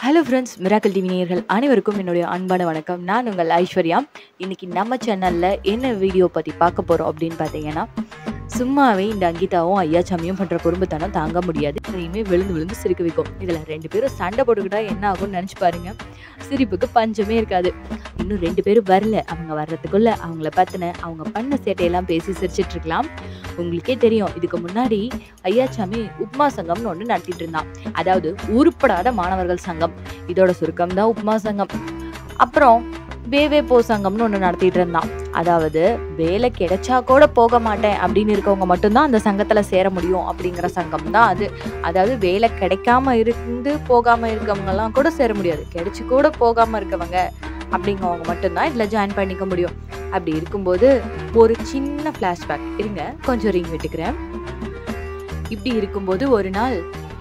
hello friends miracle TV நேயர்கள் அனைவருக்கும் என்னுடைய அன்பான வணக்கம் நான் உங்கள் ஐஸ்வர்யா இன்னைக்கு நம்ம சேனலில் என்ன வீடியோ பற்றி பார்க்க போகிறோம் அப்படின்னு பார்த்தீங்கன்னா சும்மாவே இந்த அங்கிதாவும் ஐயாச்சாமியும் பண்ணுற குறும்புத்தனம் தாங்க முடியாது இதையுமே விழுந்து விழுந்து சிரிக்க வைக்கும் இதில் ரெண்டு பேரும் சண்டை போட்டுக்கிட்டா என்ன ஆகும்னு நினச்சி பாருங்க சிரிப்புக்கு பஞ்சமே இருக்காது இன்னும் ரெண்டு பேரும் வரல அவங்க வர்றதுக்குள்ள அவங்கள பற்றின அவங்க பண்ண சேட்டையெல்லாம் பேசி சிரிச்சிட்டு இருக்கலாம் உங்களுக்கே தெரியும் இதுக்கு முன்னாடி ஐயாச்சாமி உப்மா சங்கம்னு ஒன்று நடத்திட்டு இருந்தான் அதாவது உருப்படாத மாணவர்கள் சங்கம் இதோட சுருக்கம் தான் உப்மா சங்கம் அப்புறம் வேவே போ சங்கம்னு ஒன்று நடத்திட்டு இருந்தான் அதாவது வேலை கிடைச்சா கூட போக மாட்டேன் அப்படின்னு இருக்கவங்க மட்டும்தான் அந்த சங்கத்தில் சேர முடியும் அப்படிங்கிற சங்கம் தான் அது அதாவது வேலை கிடைக்காம இருந்து போகாம இருக்கவங்கலாம் கூட சேர முடியாது கிடைச்சி கூட போகாம இருக்கவங்க அப்படிங்கிறவங்க மட்டும்தான் இதில் ஜாயின் பண்ணிக்க முடியும் அப்படி இருக்கும்போது ஒரு சின்ன ஃப்ளாஷ்பேக் இருங்க கொஞ்சம் ரிங் விட்டுக்கிறேன் இப்படி இருக்கும்போது ஒரு நாள்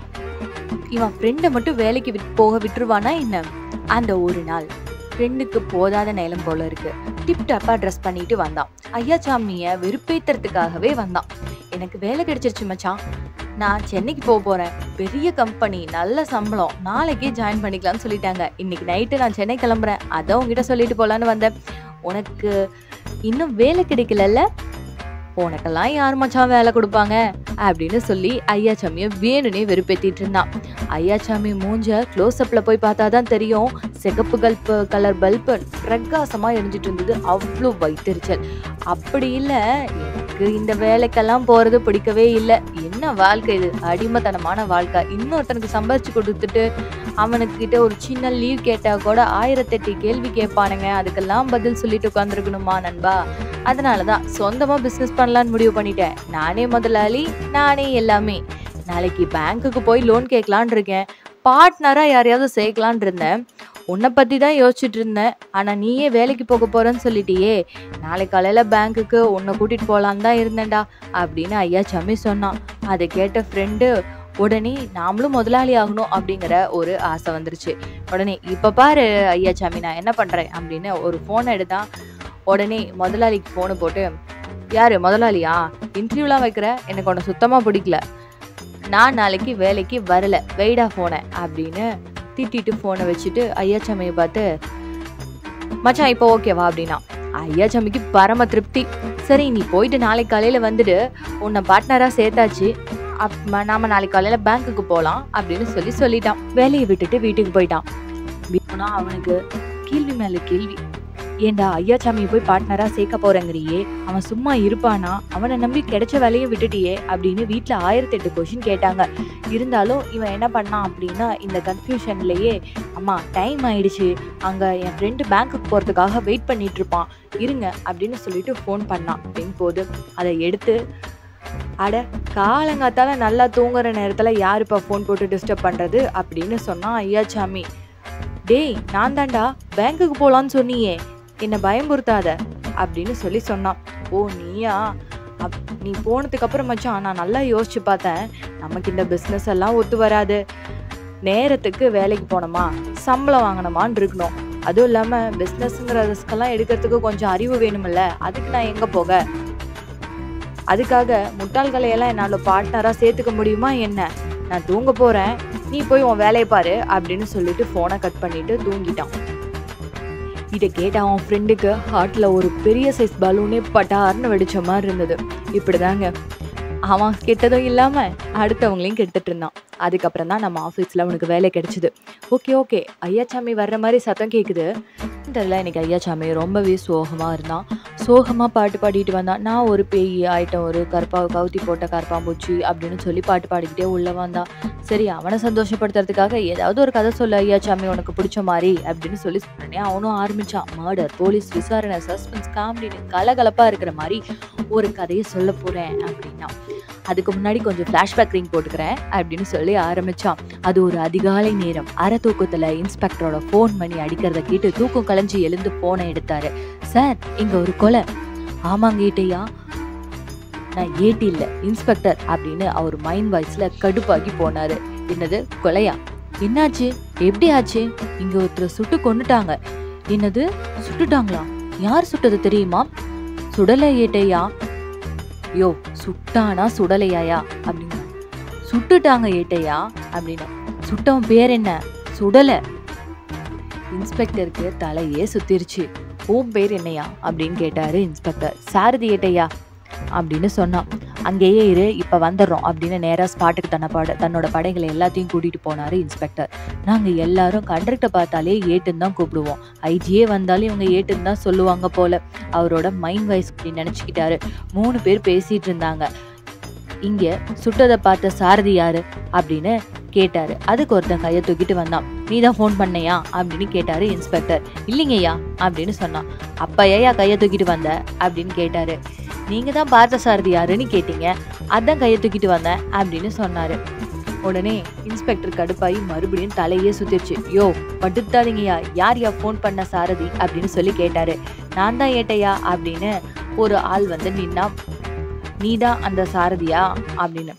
இவன் ஃப்ரெண்டை மட்டும் வேலைக்கு விட் போக விட்டுருவானா என்ன அந்த ஒரு நாள் ஃப்ரெண்டுக்கு போதாத நேரம் போல இருக்கு டிப் டாப்பா ட்ரெஸ் பண்ணிட்டு வந்தான் ஐயாச்சாமிய வெறுப்பேத்துறதுக்காகவே வந்தான் எனக்கு வேலை கிடைச்சிருச்சு மச்சான் நான் சென்னைக்கு போக போறேன் பெரிய கம்பெனி நல்ல சம்பளம் நாளைக்கே ஜாயின் பண்ணிக்கலாம்னு சொல்லிட்டாங்க இன்னைக்கு நைட்டு நான் சென்னை கிளம்புறேன் அதான் உங்ககிட்ட சொல்லிட்டு போலான்னு வந்தேன் உனக்கு இன்னும் வேலை கிடைக்கலல்ல உனக்கெல்லாம் யார் மச்சான் வேலை கொடுப்பாங்க அப்படின்னு சொல்லி ஐயாச்சாமியை வேணுனே வெறுப்பேத்திட்டு இருந்தான் ஐயாச்சாமி மூஞ்ச க்ளோஸ் அப்ல போய் பார்த்தா தான் தெரியும் சிகப்பு கல்பு கலர் பல்பு பிரகாசமா எரிஞ்சிட்டு இருந்தது அவ்வளோ வைத்தறிச்சல் அப்படி இல்லை எனக்கு இந்த வேலைக்கெல்லாம் போறது பிடிக்கவே இல்லை என்ன வாழ்க்கை இது அடிமைத்தனமான வாழ்க்கை இன்னொருத்தனுக்கு சம்பாதிச்சு கொடுத்துட்டு அவனுக்கு கிட்ட ஒரு சின்ன லீவ் கேட்டா கூட ஆயிரத்தெட்டு கேள்வி கேட்பானுங்க அதுக்கெல்லாம் பதில் சொல்லிட்டு உட்காந்துருக்கணுமா நண்பா அதனால தான் சொந்தமாக பிஸ்னஸ் பண்ணலான்னு முடிவு பண்ணிட்டேன் நானே முதலாளி நானே எல்லாமே நாளைக்கு பேங்க்குக்கு போய் லோன் கேட்கலான் இருக்கேன் பார்ட்னராக யாரையாவது சேர்க்கலான் இருந்தேன் உன்னை பற்றி தான் யோசிச்சுட்டு இருந்தேன் ஆனால் நீயே வேலைக்கு போக போகிறேன்னு சொல்லிட்டியே நாளை காலையில் பேங்க்குக்கு உன்னை கூட்டிகிட்டு போகலான்னு தான் இருந்தேன்டா அப்படின்னு ஐயாச்சாமி சொன்னான் அதை கேட்ட ஃப்ரெண்டு உடனே நாமளும் முதலாளி ஆகணும் அப்படிங்கிற ஒரு ஆசை வந்துருச்சு உடனே இப்போ பாரு ஐயாச்சாமி நான் என்ன பண்ணுறேன் அப்படின்னு ஒரு ஃபோனை எடுத்தான் உடனே முதலாளிக்கு ஃபோனை போட்டு யாரு முதலாளியா இன்டர்வியூலாம் வைக்கிற எனக்கு உன்னை சுத்தமாக பிடிக்கல நான் நாளைக்கு வேலைக்கு வரல வெயிடா ஃபோனை அப்படின்னு திட்டிட்டு ஃபோனை வச்சுட்டு ஐயாச்சாமியை பார்த்து மச்சான் இப்போ ஓகேவா அப்படின்னா ஐயாச்சாமிக்கு பரம திருப்தி சரி நீ போயிட்டு நாளைக்கு காலையில் வந்துட்டு உன்னை பார்ட்னராக சேர்த்தாச்சு அப் நாம நாளைக்கு காலையில் பேங்க்குக்கு போகலாம் அப்படின்னு சொல்லி சொல்லிட்டான் வேலையை விட்டுட்டு வீட்டுக்கு போயிட்டான் போனா அவனுக்கு கேள்வி மேலே கேள்வி ஏண்டா ஐயாச்சாமியை போய் பார்ட்னரா சேர்க்க போறேங்கிறியே அவன் சும்மா இருப்பானா அவனை நம்பி கிடைச்ச வேலையை விட்டுட்டியே அப்படின்னு வீட்டில் ஆயிரத்தி எட்டு கொஷின் கேட்டாங்க இருந்தாலும் இவன் என்ன பண்ணான் அப்படின்னா இந்த கன்ஃபியூஷன்லயே அம்மா டைம் ஆயிடுச்சு அங்கே என் ஃப்ரெண்டு பேங்க்குக்கு போகிறதுக்காக வெயிட் பண்ணிட்டு இருப்பான் இருங்க அப்படின்னு சொல்லிட்டு ஃபோன் பண்ணான் அப்படின்னு போது அதை எடுத்து அட காலங்காத்தால நல்லா தூங்குற நேரத்தில் யார் இப்போ ஃபோன் போட்டு டிஸ்டர்ப் பண்ணுறது அப்படின்னு சொன்னான் ஐயாச்சாமி டேய் நான் தாண்டா பேங்க்குக்கு போகலான்னு சொன்னியே என்னை பயமுறுத்தாத அப்படின்னு சொல்லி சொன்னான் ஓ நீயா அப் நீ போனதுக்கு அப்புறம் மச்சான் நான் நல்லா யோசிச்சு பார்த்தேன் நமக்கு இந்த பிஸ்னஸ் எல்லாம் ஒத்து வராது நேரத்துக்கு வேலைக்கு போனோமா சம்பளம் வாங்கினோமான்னு இருக்கணும் அதுவும் இல்லாமல் பிஸ்னஸ்ங்கிற ரிஸ்கெல்லாம் எடுக்கிறதுக்கு கொஞ்சம் அறிவு வேணுமில்ல அதுக்கு நான் எங்கே போக அதுக்காக முட்டாள்களை எல்லாம் என்னால் பார்ட்னராக சேர்த்துக்க முடியுமா என்ன நான் தூங்க போகிறேன் நீ போய் உன் வேலையை பாரு அப்படின்னு சொல்லிட்டு ஃபோனை கட் பண்ணிட்டு தூங்கிட்டான் இதை கேட்ட அவன் ஃப்ரெண்டுக்கு ஹார்ட்டில் ஒரு பெரிய சைஸ் பலூனே பட்டார்னு வெடிச்ச மாதிரி இருந்தது இப்படிதாங்க அவன் கெட்டதும் இல்லாமல் அடுத்தவங்களையும் கெடுத்துட்டு இருந்தான் அதுக்கப்புறம் தான் நம்ம ஆஃபீஸில் அவனுக்கு வேலை கிடைச்சிது ஓகே ஓகே ஐயாச்சாமி வர்ற மாதிரி சத்தம் கேட்குது தெரியல இன்னைக்கு ஐயாச்சாமி ரொம்பவே சோகமாக இருந்தான் சோகமாக பாட்டு பாடிட்டு வந்தான் நான் ஒரு பேய் ஆயிட்டேன் ஒரு கருப்பா கவுத்தி போட்ட கருப்பாம்பூச்சி அப்படின்னு சொல்லி பாட்டு பாடிக்கிட்டே உள்ளே வந்தான் சரி அவனை சந்தோஷப்படுத்துறதுக்காக ஏதாவது ஒரு கதை சொல்லு ஐயாச்சாமி உனக்கு பிடிச்ச மாதிரி அப்படின்னு சொல்லி சொன்னே அவனும் ஆரம்பிச்சான் மர்டர் போலீஸ் விசாரணை சஸ்பென்ஸ் காமெடின்னு கலகலப்பாக இருக்கிற மாதிரி ஒரு கதையை சொல்ல போகிறேன் அப்படின்னா அதுக்கு முன்னாடி கொஞ்சம் ஃப்ளாஷ்பேக் ரிங் போட்டுக்கிறேன் அப்படின்னு சொல்லி ஆரம்பிச்சான் அது ஒரு அதிகாலை நேரம் அரை தூக்கத்தில் இன்ஸ்பெக்டரோட ஃபோன் பண்ணி அடிக்கிறத கேட்டு தூக்கம் கலைஞ்சு எழுந்து ஃபோனை எடுத்தாரு சார் இங்கே ஒரு கொலை ஆமாங்க ஈட்டையா நான் ஏட்டி இல்லை இன்ஸ்பெக்டர் அப்படின்னு அவர் மைண்ட் வாய்ஸில் கடுப்பாக்கி போனாரு என்னது கொலையா என்னாச்சு எப்படி ஆச்சு இங்க ஒருத்தர் சுட்டு கொண்டுட்டாங்க என்னது சுட்டுட்டாங்களா யார் சுட்டது தெரியுமா சுடலை ஏட்டையா யோ சுட்டானா சுடலையாயா அப்படின்னா சுட்டுட்டாங்க ஏட்டையா அப்படின்னா சுட்டவன் பேர் என்ன சுடலை இன்ஸ்பெக்டருக்கு தலையே சுத்திருச்சு உன் பேர் என்னையா அப்படின்னு கேட்டாரு இன்ஸ்பெக்டர் சாரதி ஏட்டையா அப்படின்னு சொன்னான் அங்கேயே இரு இப்போ வந்துடுறோம் அப்படின்னு நேராக ஸ்பாட்டுக்கு தன்னை பட தன்னோட படைகளை எல்லாத்தையும் கூட்டிகிட்டு போனார் இன்ஸ்பெக்டர் நாங்கள் எல்லாரும் கண்டக்டை பார்த்தாலே ஏட்டுன்னு தான் கூப்பிடுவோம் ஐஜியே வந்தாலும் இவங்க ஏட்டுன்னு தான் சொல்லுவாங்க போல அவரோட மைண்ட் வாய்ஸ் அப்படின்னு நினச்சிக்கிட்டாரு மூணு பேர் பேசிகிட்டு இருந்தாங்க இங்கே சுட்டதை பார்த்த சாரதி யாரு அப்படின்னு கேட்டாரு அதுக்கு ஒருத்தன் கையை தூக்கிட்டு வந்தான் நீ தான் ஃபோன் பண்ணையா அப்படின்னு கேட்டாரு இன்ஸ்பெக்டர் இல்லைங்கய்யா அப்படின்னு சொன்னான் அப்ப ஏயா கையை தூக்கிட்டு வந்த அப்படின்னு கேட்டாரு நீங்க தான் பார்த்த சாரதி யாருன்னு கேட்டீங்க அதான் கையை தூக்கிட்டு வந்தேன் அப்படின்னு சொன்னாரு உடனே இன்ஸ்பெக்டர் கடுப்பாயி மறுபடியும் தலையே சுத்திருச்சு யோ படுத்தாதீங்கய்யா யார் யா ஃபோன் பண்ண சாரதி அப்படின்னு சொல்லி கேட்டாரு நான் தான் ஏட்டையா அப்படின்னு ஒரு ஆள் வந்து நின்னா நீதான் அந்த சாரதியா அப்படின்னு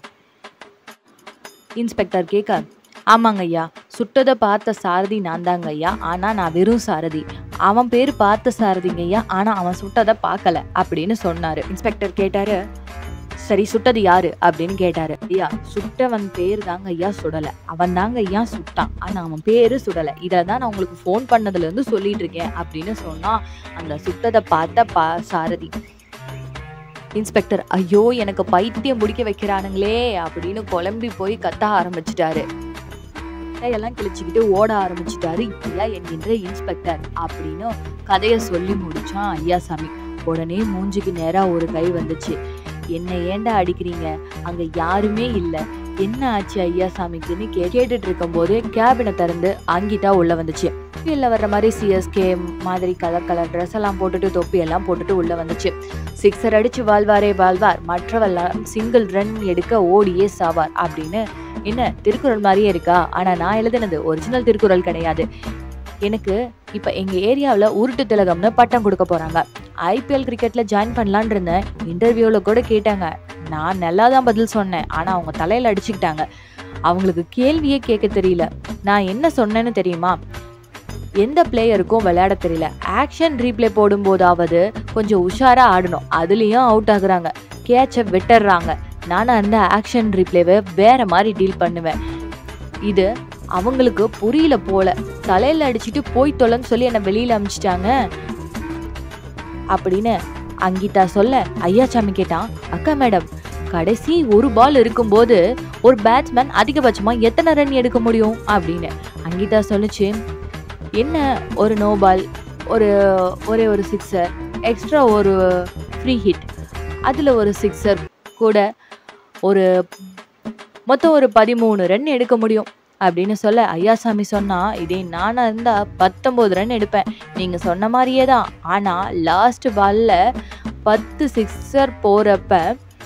இன்ஸ்பெக்டர் கேட்க ஆமாங்க ஐயா சுட்டதை பார்த்த சாரதி நான் தாங்க ஐயா ஆனா நான் வெறும் சாரதி அவன் பேர் பார்த்த சாரதிங்க ஐயா ஆனா அவன் சுட்டதை பார்க்கல அப்படின்னு சொன்னாரு இன்ஸ்பெக்டர் கேட்டாரு சரி சுட்டது யாரு அப்படின்னு கேட்டாரு ஐயா சுட்டவன் பேர் தாங்க ஐயா சுடல அவன் தாங்க ஐயா சுட்டான் ஆனா அவன் பேரு சுடல இதை தான் நான் உங்களுக்கு ஃபோன் பண்ணதுல இருந்து சொல்லிட்டு இருக்கேன் அப்படின்னு சொன்னா அந்த சுட்டதை பார்த்த பா சாரதி இன்ஸ்பெக்டர் ஐயோ எனக்கு பைத்தியம் முடிக்க வைக்கிறானுங்களே அப்படின்னு குழம்பி போய் கத்த ஆரம்பிச்சிட்டாரு கையெல்லாம் கிழிச்சுக்கிட்டு ஓட ஆரம்பிச்சிட்டாரு ஐயா என்கின்ற இன்ஸ்பெக்டர் அப்படின்னு கதையை சொல்லி முடிச்சான் ஐயாசாமி உடனே மூஞ்சிக்கு நேரா ஒரு கை வந்துச்சு என்ன ஏன்டா அடிக்கிறீங்க அங்க யாருமே இல்ல என்ன ஆச்சு ஐயாசாமிக்குன்னு கே கேட்டுட்டு இருக்கும் போது கேபினை திறந்து அங்கிட்டா உள்ள வந்துச்சு இல்லை வர்ற மாதிரி சிஎஸ்கே மாதிரி கலர் கலர் ட்ரெஸ் எல்லாம் போட்டுட்டு தொப்பி எல்லாம் போட்டுட்டு உள்ள வந்துச்சு சிக்ஸர் அடிச்சு வாழ்வாரே வாழ்வார் மற்றவெல்லாம் சிங்கிள் ரன் எடுக்க ஓடியே சாவார் அப்படின்னு என்ன திருக்குறள் மாதிரியே இருக்கா ஆனா நான் எழுதினது ஒரிஜினல் திருக்குறள் கிடையாது எனக்கு இப்ப எங்க ஏரியாவில் உருட்டு திலகம்னு பட்டம் கொடுக்க போறாங்க ஐபிஎல் கிரிக்கெட்ல ஜாயின் பண்ணலான் இருந்தேன் இன்டர்வியூல கூட கேட்டாங்க நான் நல்லா தான் பதில் சொன்னேன் ஆனா அவங்க தலையில அடிச்சுக்கிட்டாங்க அவங்களுக்கு கேள்வியே கேட்க தெரியல நான் என்ன சொன்னேன்னு தெரியுமா எந்த பிளேயருக்கும் விளையாட தெரியல ஆக்ஷன் ரீப்ளே போடும்போதாவது கொஞ்சம் உஷாரா ஆடணும் அதுலேயும் அவுட் ஆகுறாங்க கேட்சை விட்டுறாங்க நானாக இருந்த ஆக்ஷன் ரீப்ளேவை வேற மாதிரி டீல் பண்ணுவேன் இது அவங்களுக்கு புரியல போல தலையில அடிச்சுட்டு போய் தொலைன்னு சொல்லி என்னை வெளியில அமிச்சிட்டாங்க அப்படின்னு அங்கிதா சொல்ல ஐயாச்சாமி கேட்டான் அக்கா மேடம் கடைசி ஒரு பால் இருக்கும்போது ஒரு பேட்ஸ்மேன் அதிகபட்சமா எத்தனை ரன் எடுக்க முடியும் அப்படின்னு அங்கிதா சொல்லுச்சு என்ன ஒரு நோ பால் ஒரு ஒரே ஒரு சிக்ஸர் எக்ஸ்ட்ரா ஒரு ஃப்ரீ ஹிட் அதில் ஒரு சிக்ஸர் கூட ஒரு மொத்தம் ஒரு பதிமூணு ரன் எடுக்க முடியும் அப்படின்னு சொல்ல ஐயாசாமி சொன்னா இதே நானா இருந்தா பத்தொன்பது ரன் எடுப்பேன் நீங்க சொன்ன மாதிரியே தான் ஆனா லாஸ்ட் பால்ல பத்து சிக்ஸர் போறப்ப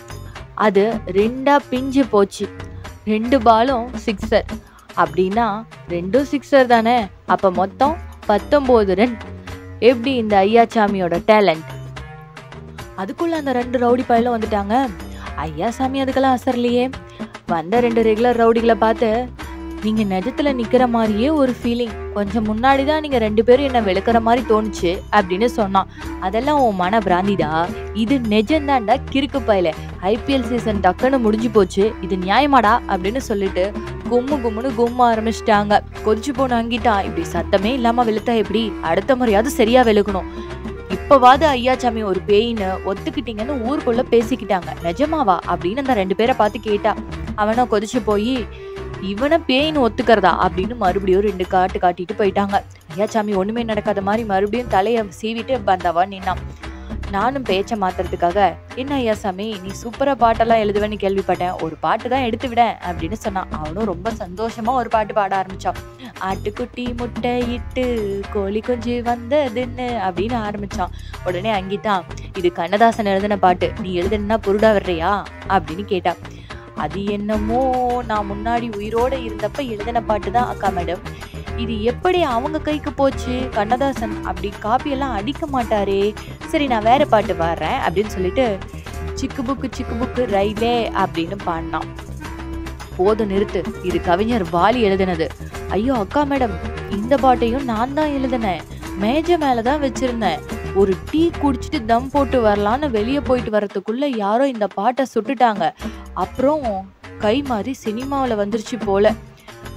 அது ரெண்டா பிஞ்சு போச்சு ரெண்டு பாலும் சிக்ஸர் அப்படின்னா ரெண்டும் சிக்ஸர் தானே அப்ப மொத்தம் பத்தொன்பது ரன் எப்படி இந்த ஐயாசாமியோட டேலண்ட் அதுக்குள்ள அந்த ரெண்டு ரவுடி பயிலும் வந்துட்டாங்க ஐயாசாமி அதுக்கெல்லாம் அசரலையே வந்த ரெண்டு ரெகுலர் ரவுடிகளை பார்த்து நீங்க நிஜத்துல நிக்கிற மாதிரியே ஒரு ஃபீலிங் கொஞ்சம் முன்னாடி தான் நீங்க ரெண்டு பேரும் என்ன வெளுக்கிற மாதிரி தோணுச்சு அப்படின்னு சொன்னான் அதெல்லாம் உன் மன பிராந்திடா இது நிஜம்தான்டா கிறுக்கு பயல ஐபிஎல் சீசன் டக்குன்னு முடிஞ்சு போச்சு இது நியாயமாடா அப்படின்னு சொல்லிட்டு கும்மு கும்முன்னு கும்ம ஆரம்பிச்சிட்டாங்க கொதிச்சு போன அங்கிட்டான் இப்படி சத்தமே இல்லாம வெளுத்தா எப்படி அடுத்த முறையாவது சரியா வெளுக்கணும் இப்பவாது ஐயாச்சாமி ஒரு பேயின்னு ஒத்துக்கிட்டீங்கன்னு ஊருக்குள்ள பேசிக்கிட்டாங்க நிஜமாவா அப்படின்னு அந்த ரெண்டு பேரை பார்த்து கேட்டா அவனை கொதிச்சு போய் இவனை பேயின்னு ஒத்துக்கிறதா அப்படின்னு மறுபடியும் ரெண்டு காட்டு காட்டிட்டு போயிட்டாங்க ஐயாச்சாமி ஒண்ணுமே நடக்காத மாதிரி மறுபடியும் தலையை சீவிட்டு பந்தாவா நின்னான் நானும் பேச்சை மாத்துறதுக்காக என்ன ஐயாசாமி நீ சூப்பரா பாட்டெல்லாம் எழுதுவேன்னு கேள்விப்பட்டேன் ஒரு பாட்டு தான் எடுத்து விட அப்படின்னு சொன்னான் அவனும் ரொம்ப சந்தோஷமா ஒரு பாட்டு பாட ஆரம்பிச்சான் ஆட்டுக்குட்டி முட்டை இட்டு கோழி குஞ்சு வந்ததுன்னு அப்படின்னு ஆரம்பிச்சான் உடனே அங்கிட்டான் இது கண்ணதாசன் எழுதின பாட்டு நீ எழுதுனா பொருடா வர்றியா அப்படின்னு கேட்டா அது என்னமோ நான் முன்னாடி உயிரோட இருந்தப்ப எழுதின பாட்டு தான் அக்கா மேடம் இது எப்படி அவங்க கைக்கு போச்சு கண்ணதாசன் அப்படி காப்பியெல்லாம் அடிக்க மாட்டாரே சரி நான் வேற பாட்டு பாடுறேன் அப்படின்னு சொல்லிட்டு சிக்கு புக்கு சிக்கு புக்கு ரயிலே அப்படின்னு பாடினான் போதும் நிறுத்து இது கவிஞர் வாலி எழுதினது ஐயோ அக்கா மேடம் இந்த பாட்டையும் நான் தான் எழுதினேன் மேஜை மேல தான் வச்சிருந்தேன் ஒரு டீ குடிச்சிட்டு தம் போட்டு வரலான்னு வெளியே போயிட்டு வரதுக்குள்ள யாரோ இந்த பாட்டை சுட்டுட்டாங்க அப்புறம் கை மாறி சினிமாவில் வந்துருச்சு போல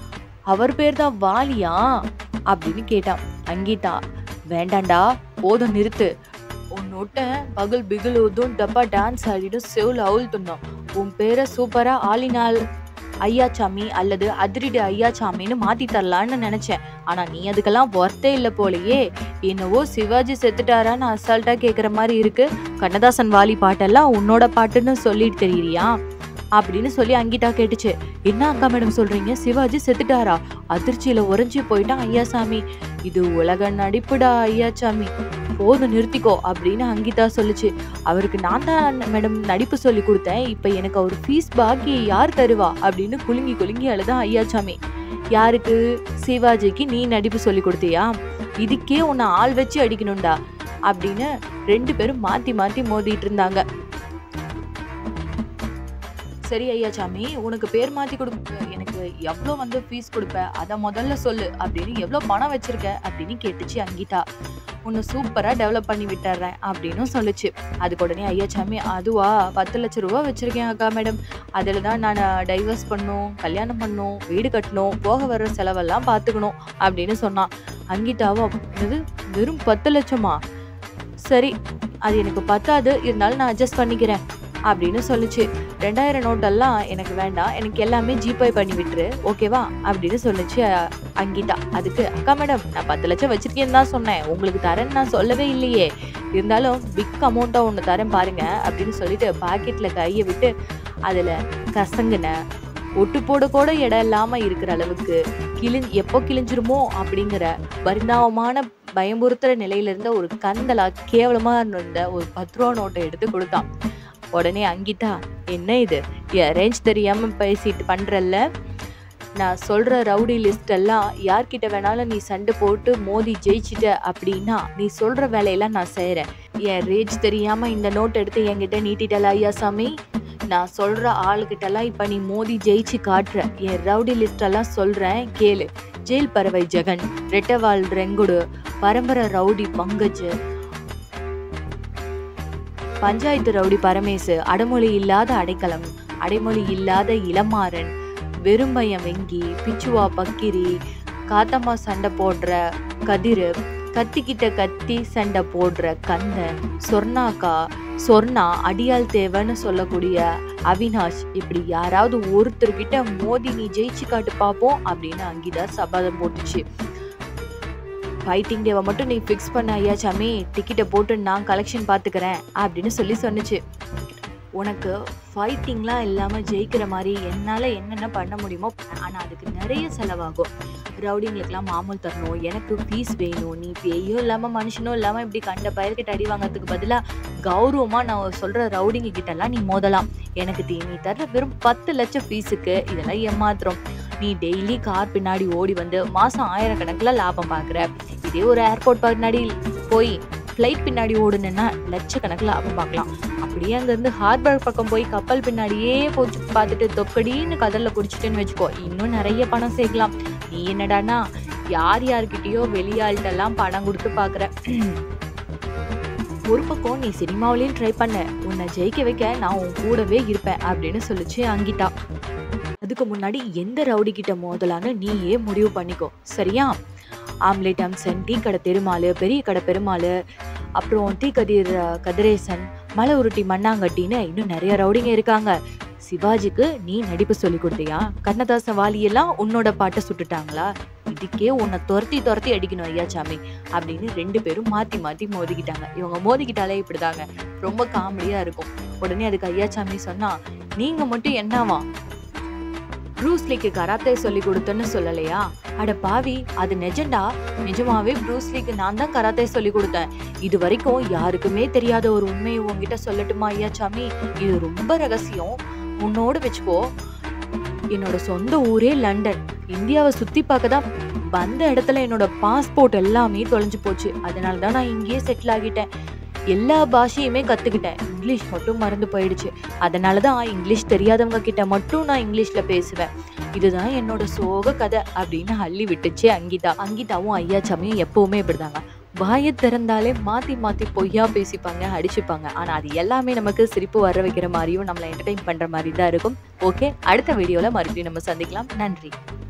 அவர் பேர் தான் வாலியா அப்படின்னு கேட்டான் அங்கீதா வேண்டாண்டா போதும் நிறுத்து உன்னோட்ட பகல் பிகில் ஊதும் டப்பா டான்ஸ் ஆடிடும் செவுல் அவுல் துண்ணோம் உன் பேரை சூப்பரா ஆலினால் ஐயாச்சாமி அல்லது அதிரிடு ஐயாச்சாமின்னு மாத்தி தரலான்னு நினைச்சேன் ஆனா நீ அதுக்கெல்லாம் ஒர்த்தே இல்ல போலயே என்னவோ சிவாஜி செத்துட்டாரான்னு அசால்ட்டா கேக்குற மாதிரி இருக்கு கண்ணதாசன் வாலி பாட்டெல்லாம் உன்னோட பாட்டுன்னு சொல்லிட்டு தெரியறியா அப்படின்னு சொல்லி அங்கிட்டா கேட்டுச்சு என்ன அக்கா மேடம் சொல்றீங்க சிவாஜி செத்துட்டாரா அதிர்ச்சியில உறைஞ்சி போயிட்டான் ஐயாசாமி இது உலக நடிப்புடா ஐயாசாமி போதும் நிறுத்திக்கோ அப்படின்னு அங்கிதா சொல்லுச்சு அவருக்கு நான் தான் மேடம் நடிப்பு சொல்லி கொடுத்தேன் இப்ப எனக்கு அவர் ஃபீஸ் பாக்கி யார் தருவா அப்படின்னு குலுங்கி குலுங்கி அழுதான் ஐயாசாமி யாருக்கு சிவாஜிக்கு நீ நடிப்பு சொல்லி கொடுத்தியா இதுக்கே உன்னை ஆள் வச்சு அடிக்கணும்டா அப்படின்னு ரெண்டு பேரும் மாத்தி மாத்தி மோதிட்டு இருந்தாங்க சரி ஐயாச்சாமி உனக்கு பேர் மாத்தி கொடுக்க எனக்கு எவ்வளோ வந்து ஃபீஸ் கொடுப்ப அதை முதல்ல சொல்லு அப்படின்னு எவ்வளோ பணம் வச்சிருக்க அப்படின்னு கேட்டுச்சு அங்கிதா உன்னை சூப்பராக டெவலப் பண்ணி விட்டுறேன் அப்படின்னு சொல்லுச்சு அதுக்கு உடனே ஐயாச்சாமி அதுவா பத்து லட்ச ரூபா வச்சிருக்கேன் அக்கா மேடம் அதில் தான் நான் டைவர்ஸ் பண்ணும் கல்யாணம் பண்ணும் வீடு கட்டணும் போக வர்ற செலவெல்லாம் பார்த்துக்கணும் அப்படின்னு சொன்னான் அங்கிதாவும் இது வெறும் பத்து லட்சமா சரி அது எனக்கு பத்தாது இருந்தாலும் நான் அட்ஜஸ்ட் பண்ணிக்கிறேன் அப்படின்னு சொல்லுச்சு ரெண்டாயிரம் நோட்டெல்லாம் எனக்கு வேண்டாம் எனக்கு எல்லாமே ஜிபே பண்ணி விட்டுரு ஓகேவா அப்படின்னு சொல்லுச்சு அ- அங்கிதா அதுக்கு அக்கா மேடம் நான் பத்து லட்சம் வச்சிருக்கேன்னு தான் சொன்னேன் உங்களுக்கு தரேன்னு நான் சொல்லவே இல்லையே இருந்தாலும் பிக் அமௌண்ட்டாக ஒன்று தரேன் பாருங்க அப்படின்னு சொல்லிட்டு பாக்கெட்டில் கையை விட்டு அதில் கசங்குன ஒட்டு போட கூட இடம் இல்லாமல் இருக்கிற அளவுக்கு கிழி எப்போ கிழிஞ்சிருமோ அப்படிங்கிற பரிதாபமான பயமுறுத்துற நிலையில இருந்த ஒரு கந்தலா கேவலமா இருந்த ஒரு பத்து ரூபா நோட்டை எடுத்து கொடுத்தான் உடனே அங்கிட்டா என்ன இது என் ரேஞ்ச் தெரியாம பேசிட்டு பண்றல்ல நான் சொல்ற ரவுடி லிஸ்ட் எல்லாம் யார்கிட்ட வேணாலும் நீ சண்டை போட்டு மோதி ஜெயிச்சிட்ட அப்படின்னா நீ சொல்ற வேலையெல்லாம் நான் செய்யறேன் என் ரேஞ்ச் தெரியாம இந்த நோட் எடுத்து என்கிட்ட நீட்டிட்டல ஐயா சாமி நான் சொல்ற ஆளுகிட்டலாம் இப்ப நீ மோதி ஜெயிச்சு காட்டுற என் ரவுடி லிஸ்ட் எல்லாம் சொல்றேன் கேளு ஜெயில் பறவை ஜெகன் ரெட்டவால் ரெங்குடு பரம்பரை ரவுடி பங்கஜ் பஞ்சாயத்து ரவுடி பரமேசு அடமொழி இல்லாத அடைக்கலம் அடைமொழி இல்லாத இளமாறன் வெறும்பயம் வெங்கி பிச்சுவா பக்கிரி காத்தம்மா சண்டை போடுற கதிரு கத்திக்கிட்ட கத்தி சண்டை போடுற கந்தன் சொர்ணாக்கா சொர்ணா அடியாள் தேவன்னு சொல்லக்கூடிய அவினாஷ் இப்படி யாராவது ஒருத்தர்கிட்ட மோதி நீ ஜெயிச்சு காட்டு பார்ப்போம் அப்படின்னு அங்கிதா சபதம் போட்டுச்சு ஃபைட்டிங் டேவை மட்டும் நீ ஃபிக்ஸ் பண்ண ஐயா சாமி டிக்கெட்டை போட்டு நான் கலெக்ஷன் பார்த்துக்கிறேன் அப்படின்னு சொல்லி சொன்னுச்சு உனக்கு ஃபைட்டிங்லாம் இல்லாமல் ஜெயிக்கிற மாதிரி என்னால் என்னென்ன பண்ண முடியுமோ ஆனால் அதுக்கு நிறைய செலவாகும் ரவுடிங்களுக்கெல்லாம் மாமூல் தரணும் எனக்கு ஃபீஸ் வேணும் நீ பேயும் இல்லாமல் மனுஷனும் இல்லாமல் இப்படி கண்ட பயர்கிட்ட அடி வாங்குறதுக்கு பதிலாக கௌரவமாக நான் சொல்கிற ரவுடிங்க கிட்டலாம் நீ மோதலாம் எனக்கு தீ நீ தர்ற வெறும் பத்து லட்சம் ஃபீஸுக்கு இதெல்லாம் ஏமாத்திரம் நீ டெய்லி கார் பின்னாடி ஓடி வந்து மாதம் ஆயிரக்கணக்கில் லாபம் பார்க்குற இதே ஒரு ஏர்போர்ட் பின்னாடி போய் ஃப்ளைட் பின்னாடி ஓடுனேன்னா லட்சக்கணக்கில் லாபம் பார்க்கலாம் அப்படியே அங்கேருந்து ஹார்பர் பக்கம் போய் கப்பல் பின்னாடியே போச்சு பார்த்துட்டு தொக்கடின்னு கதலில் குடிச்சிட்டேன்னு வச்சுக்கோ இன்னும் நிறைய பணம் சேர்க்கலாம் நீ என்னடான்னா யார் யார்கிட்டயோ வெளியாள்கிட்டலாம் பணம் கொடுத்து பார்க்குற ஒரு பக்கம் நீ சினிமாவிலையும் ட்ரை பண்ண உன்னை ஜெயிக்க வைக்க நான் உன் கூடவே இருப்பேன் அப்படின்னு சொல்லிச்சு அங்கிதா அதுக்கு முன்னாடி எந்த ரவுடி கிட்ட மோதலான்னு நீயே முடிவு பண்ணிக்கோ சரியா ஆம்லேட் அம்சன் டீ கடை பெருமாள் பெரிய கடை பெருமாள் அப்புறம் டீ கதிர் அஹ், கதிரேசன் மலை உருட்டி மண்ணாங்கட்டின்னு இன்னும் நிறைய ரவுடிங்க இருக்காங்க சிவாஜிக்கு நீ நடிப்பு சொல்லி கொடுத்தியா கண்ணதாசன் வாலியெல்லாம் உன்னோட பாட்டை சுட்டுட்டாங்களா இதுக்கே உன்னை துரத்தி துரத்தி அடிக்கணும் ஐயா சாமி அப்படின்னு ரெண்டு பேரும் மாத்தி மாத்தி மோதிக்கிட்டாங்க இவங்க மோதிக்கிட்டாலே இப்படிதாங்க ரொம்ப காமெடியா இருக்கும் உடனே அதுக்கு ஐயா சாமி சொன்னா நீங்க மட்டும் என்னவா ப்ரூஸ்லிக்கு கராத்தே சொல்லி கொடுத்தேன்னு சொல்லலையா அட பாவி அது நிஜண்டா நிஜமாவே ப்ரூஸ்லிக்கு நான் தான் கராத்தே சொல்லி கொடுத்தேன் இது வரைக்கும் யாருக்குமே தெரியாத ஒரு உண்மையை உன்கிட்ட சொல்லட்டுமா ஐயா சாமி இது ரொம்ப ரகசியம் உன்னோட வச்சுக்கோ என்னோட சொந்த ஊரே லண்டன் இந்தியாவை சுத்தி பார்க்க தான் வந்த இடத்துல என்னோட பாஸ்போர்ட் எல்லாமே தொலைஞ்சு போச்சு அதனால தான் நான் இங்கேயே செட்டில் ஆகிட்டேன் எல்லா பாஷையுமே கத்துக்கிட்டேன் இங்கிலீஷ் மட்டும் மறந்து போயிடுச்சு அதனால தான் இங்கிலீஷ் தெரியாதவங்க கிட்ட மட்டும் நான் இங்கிலீஷ்ல பேசுவேன் இதுதான் என்னோட சோக கதை அப்படின்னு அள்ளி விட்டுச்சு அங்கிதா அங்கிதாவும் ஐயாச்சாமியும் எப்பவுமே இப்படிதாங்க வாயை திறந்தாலே மாத்தி மாத்தி பொய்யா பேசிப்பாங்க அடிச்சுப்பாங்க ஆனா அது எல்லாமே நமக்கு சிரிப்பு வர வைக்கிற மாதிரியும் நம்மளை என்டர்டைன் பண்ற மாதிரி தான் இருக்கும் ஓகே அடுத்த வீடியோல மறுபடியும் நம்ம சந்திக்கலாம் நன்றி